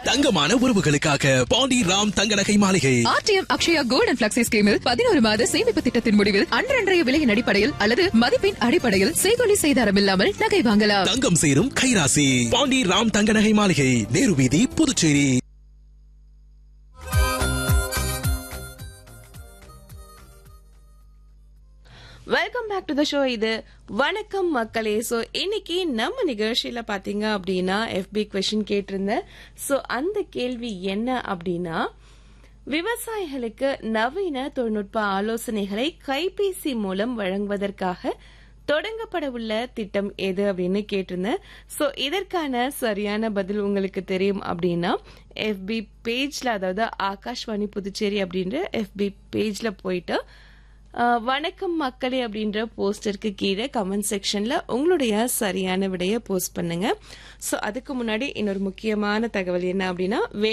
தங்கமான உறவுகளுக்காக பாண்டி ராம் தங்க நகை மாளிகை RTM Akshaya gold and flexi ஸ்கீமில் பதினோரு மாத சேமிப்பு திட்டத்தின் முடிவில் அன்றன்றைய விலையின் அடிப்படையில் அல்லது மதிப்பின் அடிப்படையில் செய்கொலி செய்தாரம் இல்லாமல் நகை வாங்கலாம் தங்கம் சேரும் கைராசி பாண்டி ராம் தங்க நகை மாளிகை நேரு வீதி Puducherry welcome back to the show இது வணக்கம் மக்களே ஸோ இன்னைக்கு நம்ம நிகழ்ச்சியில பாத்தீங்க அப்படின்னா எஃபி கொஷின் கேட்டிருந்தேன் ஸோ அந்த கேள்வி என்ன அப்படின்னா விவசாயிகளுக்கு நவீன தொழில்நுட்ப ஆலோசனைகளை கைபேசி மூலம் வழங்குவதற்காக தொடங்கப்பட உள்ள திட்டம் எது அப்படின்னு கேட்டிருந்தேன் ஸோ இதற்கான சரியான பதில் உங்களுக்கு தெரியும் அப்படின்னா எஃபி பேஜ்ல அதாவது ஆகாஷ்வாணி புதுச்சேரி அப்படின்ற எஃபி பேஜ்ல போயிட்டு அஹ், வணக்கம் மக்களே அப்படின்ற போஸ்டருக்கு கீழே கமெண்ட் செக்ஷன்ல உங்களுடைய சரியான விடைய போஸ்ட் பண்ணுங்க ஸோ அதுக்கு முன்னாடி இன்னொரு முக்கியமான தகவல் என்ன அப்படின்னா